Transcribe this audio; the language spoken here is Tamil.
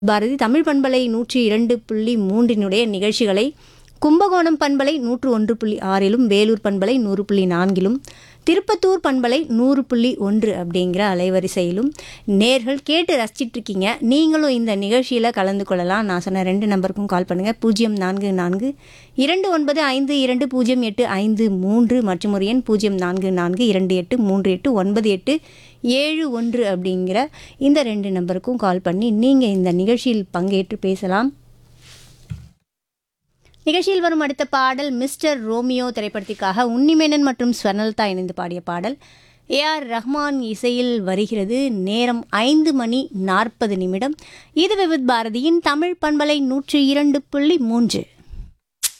பாரதி தமிழ் பண்பலை நூற்றி இரண்டு புள்ளி மூன்றினுடைய நிகழ்ச்சிகளை கும்பகோணம் பண்பலை நூற்று ஒன்று புள்ளி ஆறிலும் வேலூர் பண்பலை நூறு புள்ளி நான்கிலும் திருப்பத்தூர் பண்பலை நூறு புள்ளி ஒன்று அப்படிங்கிற அலைவரிசையிலும் நேர்கள் கேட்டு ரசிச்சிட்டு இருக்கீங்க நீங்களும் இந்த நிகழ்ச்சியில் கலந்து கொள்ளலாம் நான் சொன்ன ரெண்டு நம்பருக்கும் கால் பண்ணுங்கள் பூஜ்ஜியம் நான்கு நான்கு இரண்டு ஒன்பது ஐந்து இரண்டு பூஜ்ஜியம் எட்டு ஐந்து மூன்று மற்றும் ஒரு எண் பூஜ்ஜியம் நான்கு நான்கு இரண்டு எட்டு மூன்று எட்டு ஒன்பது எட்டு ஏழு ஒன்று அப்படிங்கிற இந்த ரெண்டு நம்பருக்கும் கால் பண்ணி நீங்கள் இந்த நிகழ்ச்சியில் பங்கேற்று பேசலாம் நிகழ்ச்சியில் வரும் அடுத்த பாடல் மிஸ்டர் ரோமியோ திரைப்படத்திற்காக உன்னிமேனன் மற்றும் ஸ்வர்ணலதா இணைந்து பாடிய பாடல் ஏஆர் ரஹ்மான் இசையில் வருகிறது நேரம் ஐந்து மணி நாற்பது நிமிடம் இது விவித் பாரதியின் தமிழ் பண்பலை நூற்றி இரண்டு புள்ளி மூன்று